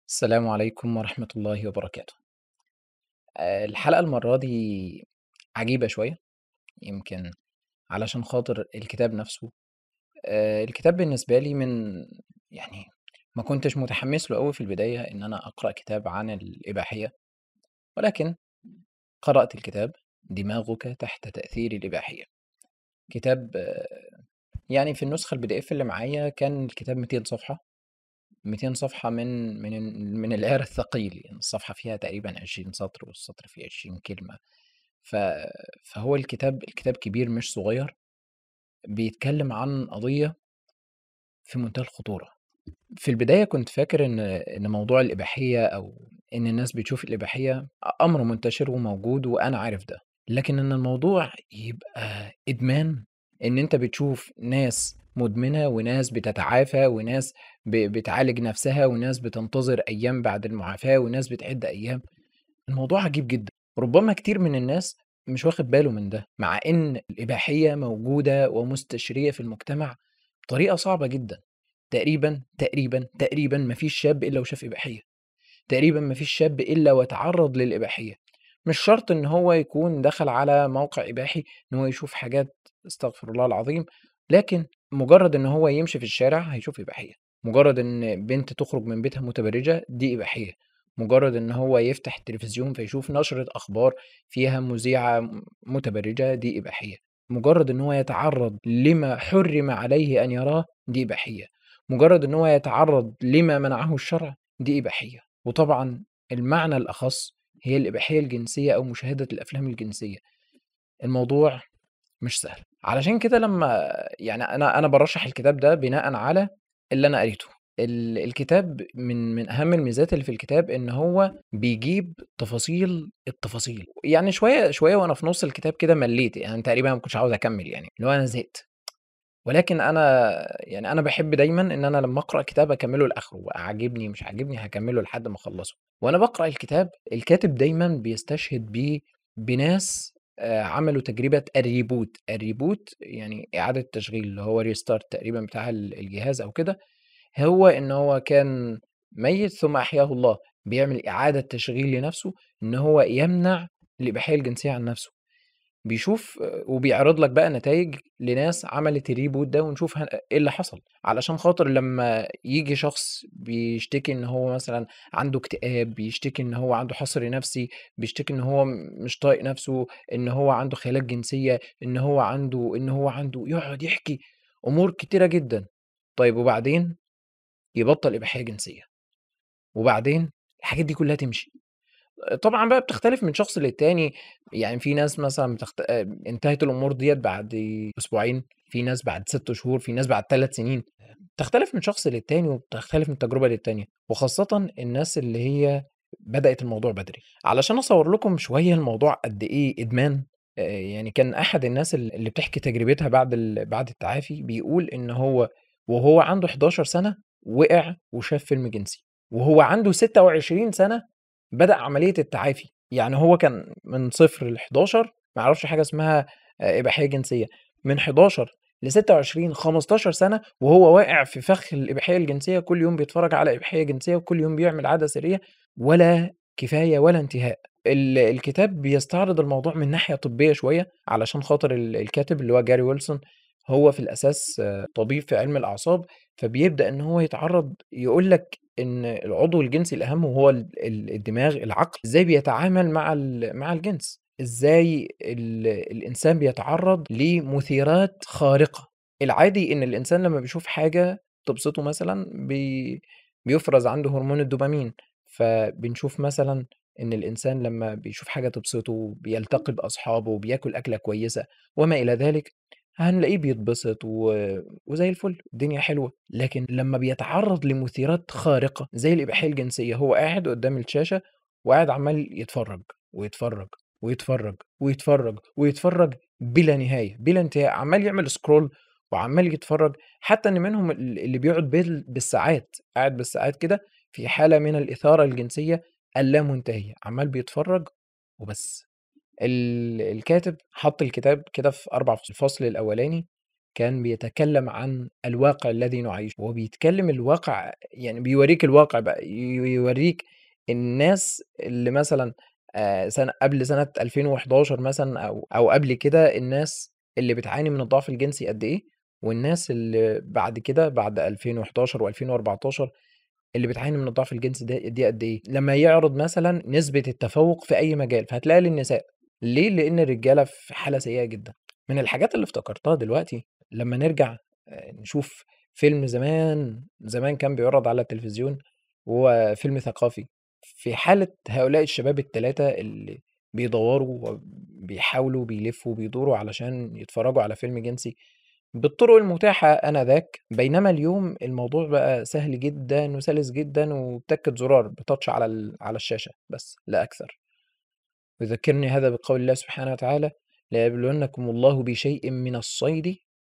السلام عليكم ورحمة الله وبركاته. آآ الحلقة المرّة دي عجيبة شوية، يمكن علشان خاطر الكتاب نفسه. آآ الكتاب بالنسبة لي من يعني ما كنتش متحمّس له أوي في البداية إن أنا أقرأ كتاب عن الإباحية، ولكن قرأت الكتاب دماغك تحت تأثير الإباحية. كتاب يعني في النسخة الPDF اللي معايا كان الكتاب 200 صفحة. 200 صفحة من من من العِرْ الثقيل، يعني الصفحة فيها تقريبًا 20 سطر والسطر فيه 20 كلمة. ف فهو الكتاب الكتاب كبير مش صغير، بيتكلّم عن قضية في منتهى الخطورة. في البداية كنت فاكر إن إن موضوع الإباحية أو إن الناس بتشوف الإباحية أ أمر منتشر وموجود وأنا عارف ده، لكن إن الموضوع يبقى إدمان، إن أنت بتشوف ناس مدمنة وناس بتتعافى وناس ب بتعالج نفسها وناس بتنتظر أيام بعد المعافاة وناس بتعِد أيام، الموضوع عجيب جدًا. ربما كتير من الناس مش واخد باله من ده، مع إن الإباحية موجودة ومستشرية في المجتمع بطريقة صعبة جدًا. تقريبًا، تقريبًا، تقريبًا ما فيش شاب إلا وشاف إباحية. تقريبًا ما فيش شاب إلا واتعرّض للإباحية. مش شرط إن هو يكون دخل على موقع إباحي إن هو يشوف حاجات أستغفر الله العظيم، لكن مجرّد إن هو يمشي في الشارع هيشوف إباحية، مجرّد إن بنت تخرج من بيتها متبرّجة دي إباحية، مجرّد إن هو يفتح التلفزيون فيشوف نشرة أخبار فيها مذيعة م متبرّجة دي إباحية، مجرّد إن هو يتعرّض لما حُرِّم عليه أن يراه دي إباحية، مجرّد إن هو يتعرّض لما منعه الشرع دي إباحية. وطبعًا المعنى الأخص هي الإباحية الجنسية أو مشاهدة الأفلام الجنسية. الموضوع مش سهل. علشان كده لمّا يعني أنا أنا بارشّح الكتاب ده بناءً على اللي أنا قريته. ال الكتاب من من أهم الميزات اللي في الكتاب إن هو بيجيب تفاصيل التفاصيل. يعني شوية شوية وأنا في نُص الكتاب كده ملّيت، يعني تقريبًا ما كنتش عاوز أكمّل يعني، اللي هو أنا زهقت. ولكن أنا يعني أنا باحب دايمًا إن أنا لمّا أقرأ كتاب أكمّله لآخره، عاجبني مش عاجبني هاكمّله لحد ما أخلّصه. وأنا باقرأ الكتاب، الكاتب دايمًا بيستشهد ب بناس آآ عملوا تجربة الreboot، الreboot يعني إعادة تشغيل، اللي هو restart تقريبًا بتاع ال الجهاز أو كده. هو إن هو كان ميت ثم أحياه الله، بيعمل إعادة تشغيل لنفسه إن هو يمنع الإباحية الجنسية عن نفسه. بيشوف وبيعرض لك بقى نتايج لناس عملت الreboot ده ونشوف ه إيه اللي حصل، علشان خاطر لمّا ييجي شخص بيشتكي إن هو مثلًا عنده اكتئاب، بيشتكي إن هو عنده حصر نفسي، بيشتكي إن هو مش طايق نفسه، إن هو عنده خيالات جنسية، إن هو عنده إن هو عنده يقعد يحكي أمور كتيرة جدًا. طيب وبعدين؟ يبطّل إباحية جنسية. وبعدين؟ الحاجات دي كلّها تمشي. طبعًا بقى بتختلف من شخص للتاني، يعني في ناس مثلًا بتخت آآ انتهت الأمور ديّة بعد أسبوعين، في ناس بعد 6 شهور، في ناس بعد 3 سنين. بتختلف من شخص للتاني وبتختلف من تجربة للتانية، وخاصةً الناس اللي هي بدأت الموضوع بدري. علشان أصوّر لكم شوية الموضوع قد إيه إدمان، آآ يعني كان أحد الناس ال اللي بتحكي تجربتها بعد ال بعد التعافي بيقول إن هو وهو عنده 11 سَنة وقع وشاف فيلم جنسي، وهو عنده 26 سَنة بدأ عملية التعافي. يعني هو كان من 0 ل11 ما يعرفش حاجة اسمها آآ إباحية جنسية، من 11 ل26 15 سَنة وهو واقع في فخ الإباحية الجنسية، كل يوم بيتفرّج على إباحية جنسية وكل يوم بيعمل عادة سرية ولا كفاية ولا انتهاء. ال الكتاب بيستعرض الموضوع من ناحية طبية شوية، علشان خاطر ال الكاتب اللي هو جاري ويلسون هو في الأساس طبيب في علم الأعصاب، فبيبدأ إن هو يتعرّض يقول لك إن العضو الجنسي الأهم وهو ال ال الدماغ، العقل، إزاي بيتعامل مع ال مع الجنس، إزاي ال الإنسان بيتعرّض لمثيرات خارقة. العادي إن الإنسان لمّا بيشوف حاجة تبسطه مثلًا بي بيُفرز عنده هرمون الدوبامين، فبنشوف مثلًا إن الإنسان لمّا بيشوف حاجة تبسطه، بيلتقي بأصحابه، بياكل أكلة كويسة وما إلى ذلك، هنلاقيه بيتبسط و وزي الفل، الدنيا حلوة. لكن لمّا بيتعرّض لمثيرات خارقة زي الإباحية الجنسية، هو قاعد قدّام الشاشة وقاعد عمّال يتفرّج، ويتفرّج، ويتفرّج، ويتفرّج، ويتفرّج بلا نهاية، بلا انتهاء، عمّال يعمل scroll وعمّال يتفرّج، حتى إن منهم ال اللي بيقعد بال بالساعات، قاعد بالساعات كده في حالة من الإثارة الجنسية اللامنتهية، عمّال بيتفرّج وبس. ال الكاتب حَط الكتاب كده في 4 فصول، الفصل الأولاني كان بيتكلم عن الواقع الذي نعيشه، وهو بيتكلم الواقع يعني بيورّيك الواقع بقى، ي يورّيك الناس اللي مثلًا آآ سنة قبل سنة 2011 مثلًا أو أو قبل كده الناس اللي بتعاني من الضعف الجنسي قد إيه، والناس اللي بعد كده بعد 2011 و2014 اللي بتعاني من الضعف الجنسي ده دي قد إيه، لمّا يعرض مثلًا نسبة التفوّق في أي مجال، فهتلاقيها للنساء، ليه؟ لإن الرجالة في حالة سيئة جدًا. من الحاجات اللي افتكرتها دلوقتي لمّا نرجع آآ نشوف فيلم زمان، زمان كان بيُعرض على التلفزيون وهو فيلم ثقافي، في حالة هؤلاء الشباب ال3 اللي بيدوّروا وبيحاولوا بيلفّوا وبيدوروا علشان يتفرّجوا على فيلم جنسي بالطرق المتاحة آنذاك، بينما اليوم الموضوع بقى سهل جدًا وسلس جدًا وبتَكّة زرار بtouch على ال على الشاشة بس لا أكثر. يذكّرني هذا بقول الله سبحانه وتعالى: "ليبلونكم الله بشيء من الصيد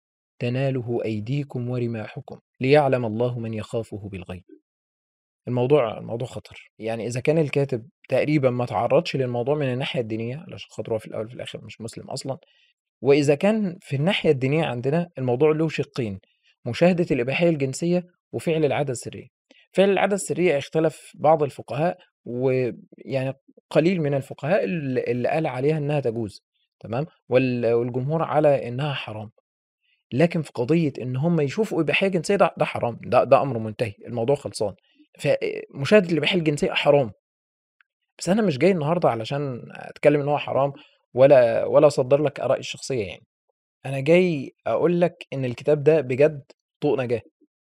تناله أيديكم ورماحكم ليعلم الله من يخافه بالغيب." الموضوع الموضوع خطر، يعني إذا كان الكاتب تقريبًا ما اتعرّضش للموضوع من الناحية الدينية علشان خاطر هو في الأول وفي الآخر مش مسلم أصلًا، وإذا كان في الناحية الدينية عندنا الموضوع له شقين، مشاهدة الإباحية الجنسية وفعل العادة السرية. فعل العادة السرية اختلف بعض الفقهاء ويعني قليل من الفقهاء ال اللي قال عليها إنها تجوز تمام، وال والجمهور على إنها حرام. لكن في قضية إن هم يشوفوا إباحية جنسية ده ده حرام، ده ده أمر منتهي، الموضوع خلصان. فمشاهدة الإباحية الجنسية حرام. بس أنا مش جاي النهارده علشان أتكلم إن هو حرام ولا ولا أصدّر لك آرائي الشخصية يعني، أنا جاي أقول لك إن الكتاب ده بجد طوق نجاة،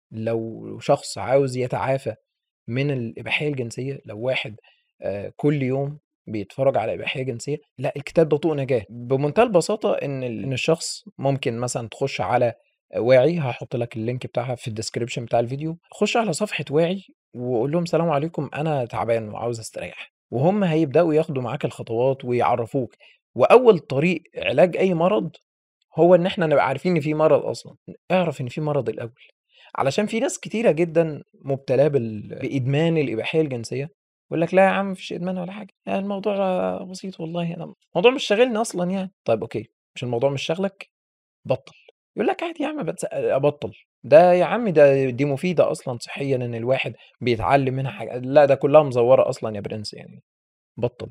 لو شخص عاوز يتعافى من الإباحية الجنسية، لو واحد آآ كل يوم بيتفرّج على إباحية جنسية، لأ الكتاب ده طوق نجاة، بمنتهى البساطة إن ال إن الشخص ممكن مثلًا تخش على واعي، هاحط لك الlink بتاعها في الdescription بتاع الفيديو، خش على صفحة واعي وقُل لهم سلام عليكم أنا تعبان وعاوز أستريّح، وهُم هيبدأوا ياخدوا معاك الخطوات ويعرّفوك، وأول طريق علاج أي مرض هو إن إحنا نبقى عارفين إن في مرض أصلًا، اعرف إن في مرض الأول، علشان في ناس كتيرة جدًا مبتلاه بال بإدمان الإباحية الجنسية، يقول لك: "لا يا عم ما فيش إدمان ولا حاجة، يعني الموضوع بسيط والله أنا الموضوع مش شاغلني أصلًا يعني." طيب أوكي، مش الموضوع مش شاغلك، بطّل، يقول لك: "عادي يا عم بتس أبطّل." ده يا عم ده دي مفيدة أصلًا صحيًا إن الواحد بيتعلّم منها حاجة لأ ده كلّها مزوّرة أصلًا يا برنس يعني، بطّل،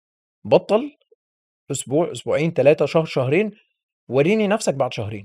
بطّل أسبوع، أسبوعين، 3، شهر، شهرين، ورّيني نَفْسك بعد شهرين.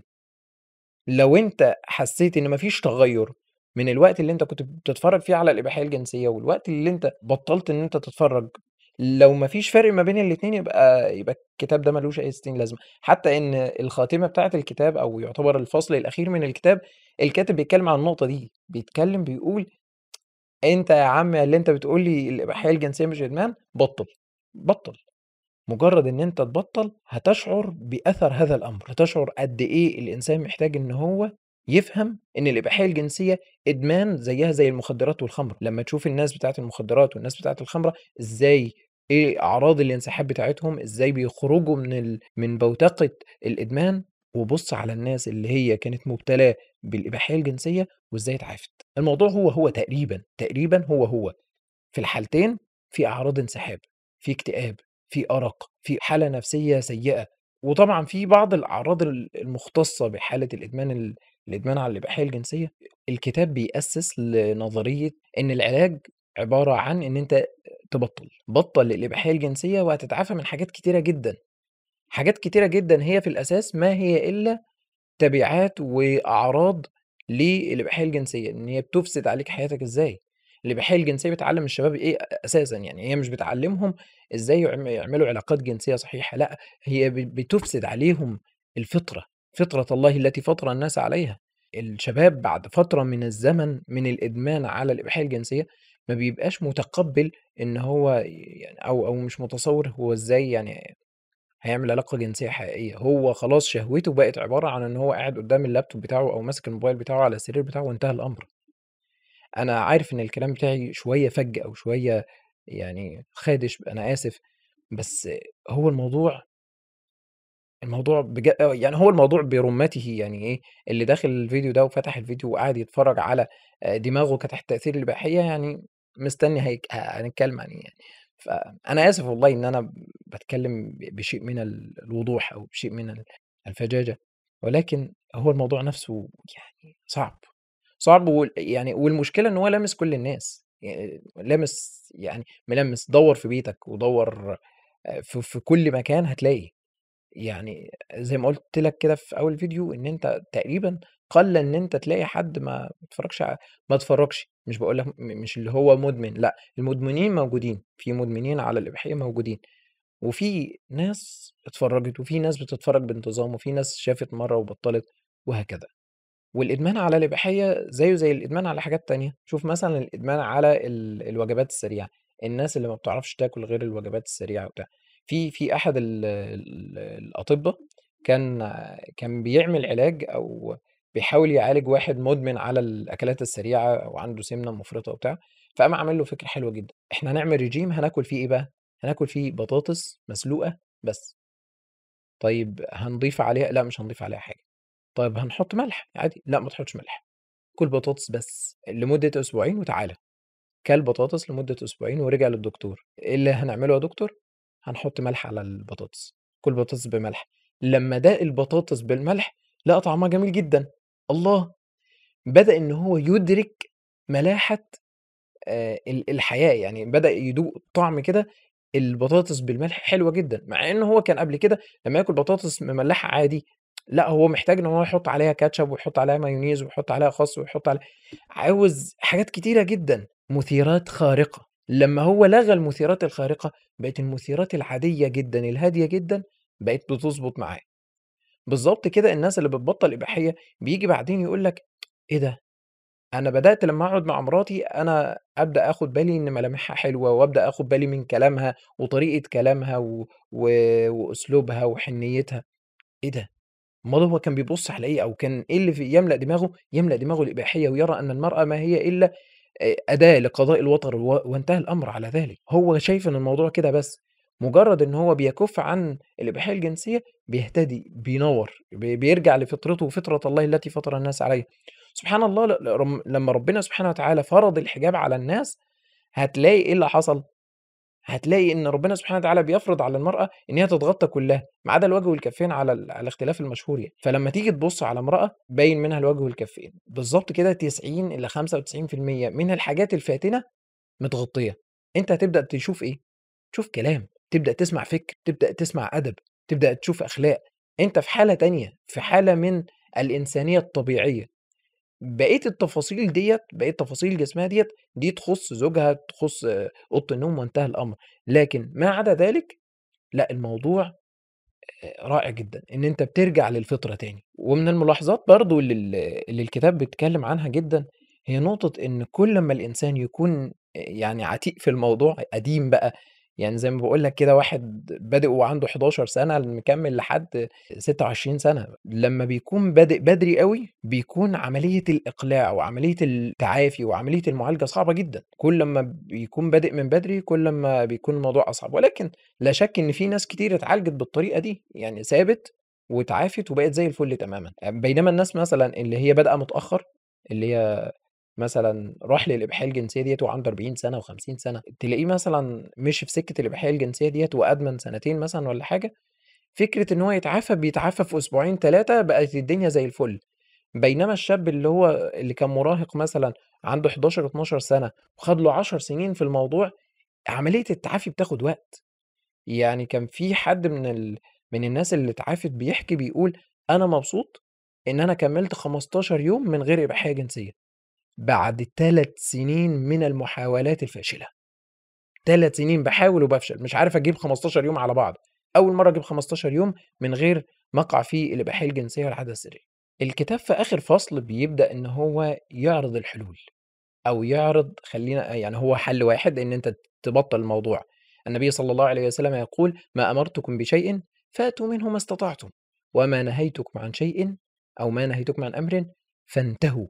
لو أنت حسّيت إن ما فيش تغيُّر من الوقت اللي أنت كنت بتتفرّج فيه على الإباحية الجنسية والوقت اللي أنت بطّلت إن أنت تتفرّج، لو ما فيش فرق ما بين الاتنين يبقى يبقى الكتاب ده ما لوش أي ستين لازمة، حتى إن الخاتمة بتاعة الكتاب أو يعتبر الفصل الأخير من الكتاب، الكاتب بيتكلّم عن النقطة دي، بيتكلّم بيقول: "أنت يا عم اللي أنت بتقول لي الإباحية الجنسية مش إدمان، بطّل، بطّل." مجرّد إن أنت تبطّل هتشعر بأثر هذا الأمر، هتشعر قد إيه الإنسان محتاج إن هو يفهم إن الإباحية الجنسية إدمان زيّها زي المخدرات والخمر، لمّا تشوف الناس بتاعة المخدرات والناس بتاعة الخمرة إزاي إيه أعراض الانسحاب بتاعتهم، إزاي بيخرجوا من ال من بوتقة الإدمان، وبُص على الناس اللي هي كانت مبتلاه بالإباحية الجنسية وإزاي اتعافت، الموضوع هو، هو تقريبًا، تقريبًا هو، هو، في الحالتين في أعراض انسحاب، في اكتئاب، في أرق، في حالة نفسية سيئة، وطبعًا في بعض الأعراض ال المختصة بحالة الإدمان ال الإدمان على الإباحية الجنسية، الكتاب بيأسس لنظرية إن العلاج عبارة عن إن أنت تبطّل، بطّل الإباحية الجنسية وهتتعافى من حاجات كتيرة جدًا، حاجات كتيرة جدًا هي في الأساس ما هي إلا تبعات وأعراض للإباحية الجنسية، إن هي بتفسد عليك حياتك إزاي، الإباحية الجنسية بتعلّم الشباب إيه أساسًا، يعني هي مش بتعلّمهم إزاي يعم يعملوا علاقات جنسية صحيحة، لأ هي ب بتفسد عليهم الفطرة، فطرة الله التي فطر الناس عليها، الشباب بعد فترة من الزمن من الإدمان على الإباحية الجنسية، ما بيبقاش متقبّل إن هو يعني أو أو مش متصوّر هو إزاي يعني هيعمل علاقة جنسية حقيقية، هو خلاص شهوته بقت عبارة عن إن هو قاعد قدّام اللابتوب بتاعه أو ماسك الموبايل بتاعه على السرير بتاعه وانتهى الأمر. أنا عارف إن الكلام بتاعي شوية فَج أو شوية يعني خادش، أنا آسف، بس هو الموضوع الموضوع بج آه، يعني هو الموضوع برُمته يعني إيه، اللي داخل الفيديو ده وفتح الفيديو وقعد يتفرّج على آآ دماغه كانت تحت تأثير الإباحية يعني مستني هيك هنتكلم عن إيه يعني. فأنا آسف والله إن أنا باتكلم ب بشيء من ال الوضوح أو بشيء من ال الفجاجة، ولكن هو الموضوع نفسه يعني صعب، صعب وال يعني والمشكلة إن هو لامس كل الناس، ي لامس يعني ملمّس، دوّر في بيتك ودوّر آآ في في كل مكان هتلاقي، يعني زي ما قُلت لك كده في أول فيديو إن أنت تقريبًا قَل إن أنت تلاقي حد ما بيتفرّجش ع ما اتفرّجش، مش باقول لك م مش اللي هو مدمن لأ، المدمنين موجودين، في مدمنين على الإباحية موجودين، وفي ناس اتفرّجت وفي ناس بتتفرّج بانتظام وفي ناس شافت مرّة وبطّلت وهكذا. والإدمان على الإباحية زيه زي الإدمان على حاجات تانية، شوف مثلًا الإدمان على ال الوجبات السريعة، الناس اللي ما بتعرفش تاكل غير الوجبات السريعة وبتاع، في في أحد ال ال الأطبا كان كان بيعمل علاج أو بيحاول يعالج واحد مدمن على الأكلات السريعة وعنده سمنة مفرطة وبتاع، فقام عامل له فكرة حلوة جدًا، إحنا هنعمل ريجيم هناكل فيه إيه بقى؟ هناكل فيه بطاطس مسلوقة بس. طيب هنضيف عليها لأ مش هنضيف عليها حاجة. طيب هنحط ملح عادي، لأ ما تحطش ملح، كُل بطاطس بس لمدة أسبوعين وتعالَ، كَل بطاطس لمدة أسبوعين ورجع للدكتور، إيه اللي هنعمله يا دكتور؟ هنحط ملح على البطاطس، كُل بطاطس بملح، لمّا داق البطاطس بالملح لقى طعمها جميل جدًا، الله! بدأ إن هو يُدرك ملاحة آآ ال الحياة، يعني بدأ يدوق طعم كده البطاطس بالملح حلوة جدًا، مع إن هو كان قبل كده لمّا ياكل بطاطس مملحة عادي، لأ هو محتاج إن هو يحط عليها كاتشب ويحط عليها مايونيز ويحط عليها خس ويحط عليها عاوز حاجات كتيرة جدًا، مثيرات خارقة، لمّا هو لغى المثيرات الخارقة، بقت المثيرات العادية جدًا الهادية جدًا بقت بتضبط معاه. بالضبط كده الناس اللي بتبطّل إباحية بييجي بعدين يقول لك إيه ده؟ أنا بدأت لمّا أقعد مع مراتي أنا أبدأ آخُد بالي إن ملامحها حلوة وأبدأ آخُد بالي من كلامها وطريقة كلامها و و وأسلوبها وحنيّتها، إيه ده؟ أُمّال هو كان بيبُص على إيه أو كان إيه اللي في يملأ دماغه؟ يملأ دماغه الإباحية ويرى أن المرأة ما هي إلا آآ أداة لقضاء الوطر و وانتهى الأمر على ذلك، هو شايف إن الموضوع كده بس، مجرّد إن هو بيكُف عن الإباحية الجنسية بيهتدي، بينوّر، بي بيرجع لفطرته وفطرة الله التي فطر الناس عليها. سبحان الله ل رم لمّا ربنا سبحانه وتعالى فرض الحجاب على الناس، هتلاقي إيه اللي حصل؟ هتلاقي إن ربنا سبحانه وتعالى بيفرض على المرأة إن هي تتغطى كلّها، ما عدا الوجه والكفين على ال على اختلاف المشهور يعني، فلمّا تيجي تبُص على امرأة باين منها الوجه والكفين، بالضبط كده 90 إلى 95% من الحاجات الفاتنة متغطية، أنت هتبدأ تشوف إيه؟ تشوف كلام، تبدأ تسمع فِكر، تبدأ تسمع أدب، تبدأ تشوف أخلاق، أنت في حالة تانية، في حالة من الإنسانية الطبيعية. بقية التفاصيل ديّة، بقية التفاصيل الجسمية ديّة، دي تخُص زوجها، تخُص أوضة النوم وانتهى الأمر، لكن ما عدا ذلك لأ الموضوع آآ رائع جدًا، إن أنت بترجع للفطرة تاني، ومن الملاحظات برضه اللي ال اللي الكتاب بيتكلّم عنها جدًا، هي نقطة إن كل أمّا الإنسان يكون آآ يعني عتيق في الموضوع، قديم بقى، يعني زي ما باقول لك كده واحد بادئ وعنده 11 سَنة مكمّل لحد 26 سَنة، لمّا بيكون بادئ بدري أوي، بيكون عملية الإقلاع وعملية التعافي وعملية المعالجة صعبة جدًا، كل أمّا بيكون بادئ من بدري، كل أمّا بيكون الموضوع أصعب، ولكن لا شك إن في ناس كتير اتعالجت بالطريقة دي، يعني سابت واتعافت وبقت زي الفل تمامًا، بينما الناس مثلًا اللي هي بادئة متأخّر، اللي هي مثلًا راح للإباحية الجنسية ديّة وعنده 40 سَنة و50 سَنة، تلاقيه مثلًا مشي في سكة الإباحية الجنسية ديّة وأدمن سنتين مثلًا والّا حاجة، فكرة إن هو يتعافى، بيتعافى في أسبوعين 3 بقت الدنيا زي الفل، بينما الشاب اللي هو اللي كان مراهق مثلًا عنده 11، 12 سَنة وخَد له 10 سنين في الموضوع، عملية التعافي بتاخد وقت، يعني كان في حد من ال من الناس اللي اتعافت بيحكي بيقول: "أنا مبسوط إن أنا كمّلت 15 يوم من غير إباحية جنسية." بعد 3 سنين من المحاولات الفاشلة، 3 سنين باحاول وبافشل، مش عارف أجيب 15 يوم على بعض، أول مرّة أجيب 15 يوم من غير ما أقع في الإباحية الجنسية والعادة السرية. الكتاب في آخر فصل بيبدأ إن هو يعرض الحلول، أو يعرض خلّينا يعني هو حل واحد إن أنت تبطّل الموضوع، النبي صلى الله عليه وسلم يقول: "ما أمرتكم بشيء فأتوا منه ما استطعتم، وما نهيتكم عن شيء أو ما نهيتكم عن أمر فانتهوا."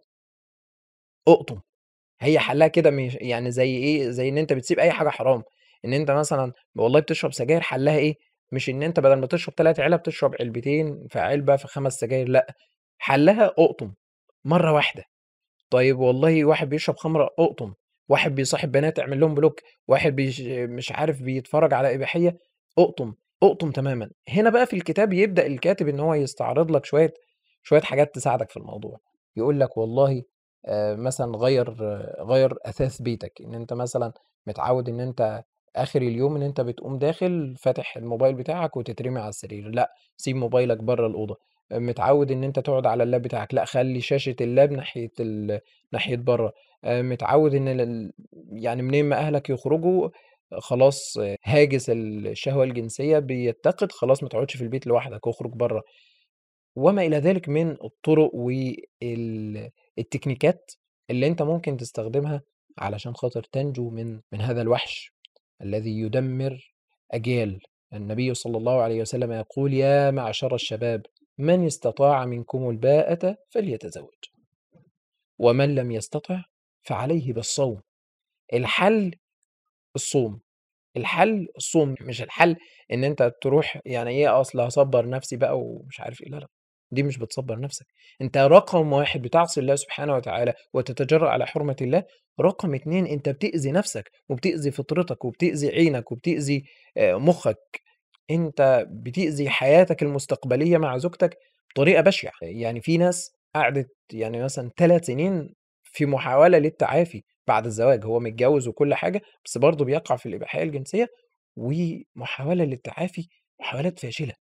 اقطم، هي حلّها كده مش يعني زي إيه، زي إن أنت بتسيب أي حاجة حرام، إن أنت مثلًا والله بتشرب سجاير حلّها إيه، مش إن أنت بدل ما تشرب 3 علب تشرب علبتين في علبة في 5 سجاير لأ، حلّها اقطم مرّة واحدة. طيب والله واحد بيشرب خمرة اقطم، واحد بيصاحب بنات اعمل لهم بلوك، واحد بيش مش عارف بيتفرّج على إباحية اقطم، اقطم تمامًا. هنا بقى في الكتاب يبدأ الكاتب إن هو يستعرض لك شوية شوية حاجات تساعدك في الموضوع، يقول لك والله آآ مثلًا غيّر غيّر أثاث بيتك، إن أنت مثلًا متعوّد إن أنت آخر اليوم إن أنت بتقوم داخل فاتح الموبايل بتاعك وتترمي على السرير، لأ، سيب موبايلك برّه الأوضة، متعوّد إن أنت تقعد على اللاب بتاعك، لأ، خلّي شاشة اللاب ناحية ال ناحية برّه، آآ متعوّد إن ال يعني منين ما أهلك يخرجوا خلاص هاجس الشهوة الجنسية بيتقد، خلاص ما تقعدش في البيت لوحدك، اخرج برّه، وما إلى ذلك من الطرق وال التكنيكات اللي أنت ممكن تستخدمها علشان خاطر تنجو من من هذا الوحش الذي يدمر أجيال. النبي صلى الله عليه وسلم يقول: "يا معشر الشباب من استطاع منكم الباءة فليتزوج، ومن لم يستطع فعليه بالصوم." الحل الصوم، الحل الصوم، مش الحل إن أنت تروح يعني إيه أصل هاصبّر نفسي بقى ومش عارف إيه، لا، لأ، دي مش بتصبّر نفسك، أنت رقم 1 بتعصي الله سبحانه وتعالى وتتجرأ على حرمة الله، رقم 2 أنت بتأذي نفسك وبتأذي فطرتك وبتأذي عينك وبتأذي آآ مخّك، أنت بتأذي حياتك المستقبلية مع زوجتك بطريقة بشعة، يعني في ناس قعدت يعني مثلًا 3 سنين في محاولة للتعافي بعد الزواج، هو متجوّز وكل حاجة، بس برضه بيقع في الإباحية الجنسية ومحاولة للتعافي، محاولات فاشلة.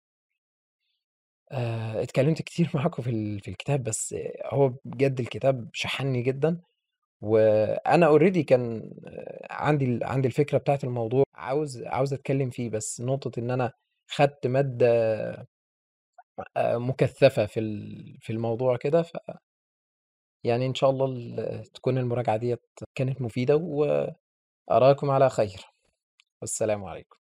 آآ اتكلمت كتير معاكم في ال في الكتاب، بس هو بجد الكتاب شحنني جدًا، وأنا already كان عندي ال عندي الفكرة بتاعة الموضوع، عاوز عاوز أتكلم فيه، بس نقطة إن أنا خدت مادة آآ مكثفة في ال في الموضوع كده، ف يعني إن شاء الله ال تكون المراجعة ديّة كانت مفيدة، وأراكم على خير، والسلام عليكم.